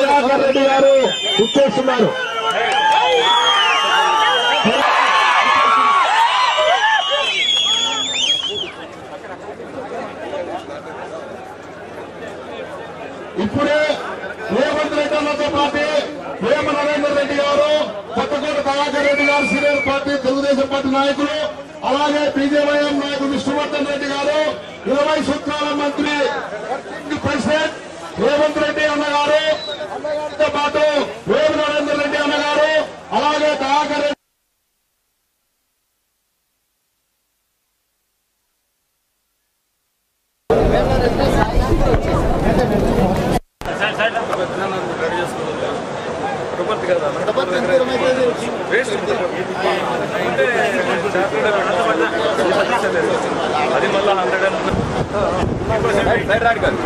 దయాకర్ రెడ్డి గారు ఇచ్చేస్తున్నారు ఇప్పుడే రేవంత్ రెడ్డి అన్నతో పాటు వేమ నరేందర్ రెడ్డి గారు కొత్తకోట దయాకర్ రెడ్డి గారు సీనియర్ పార్టీ తెలుగుదేశం పార్టీ నాయకులు అలాగే బీజేవైఎం నాయకులు విష్ణువర్ధన్ రెడ్డి గారు ఇరవై సూత్రాల మంత్రి వర్కింగ్ ప్రెసిడెంట్ రేవంత్ రెడ్డి అన్నగారు అన్నగారితో పాటు వేమ నరేందర్ రెడ్డి అన్నగారు అలాగే దయాకర్ రెడ్డి అది మళ్ళీ హండ్రెడ్ సైడ్ రాడు కాదు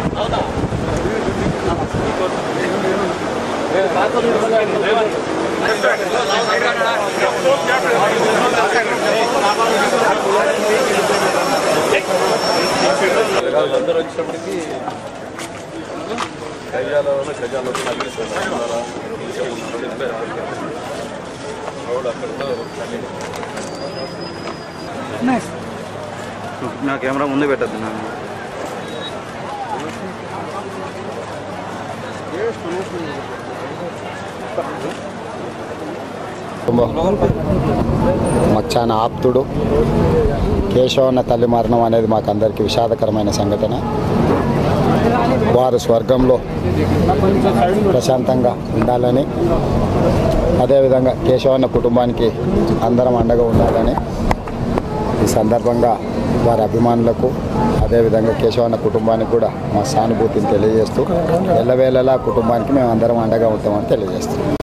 అందరూ వచ్చినప్పటికీ ఖజానాలో ఖజానాలో నగిలిస్తున్నారు రోడ్ అక్కడితో నా కెమెరా ముందు పెట్టద్దు నా మాకు చాలా ఆప్తుడు కేశవన్న తల్లి మరణం అనేది మాకు అందరికీ విషాదకరమైన సంఘటన వారు స్వర్గంలో ప్రశాంతంగా ఉండాలని అదేవిధంగా కేశవన్న కుటుంబానికి అందరం అండగా ఉండాలని ఈ సందర్భంగా వారి అభిమానులకు అదేవిధంగా కేశవన్న కుటుంబానికి కూడా మా సానుభూతిని తెలియజేస్తూ ఎల్లవేళలా కుటుంబానికి మేము అందరం అండగా ఉంటామని తెలియజేస్తున్నాం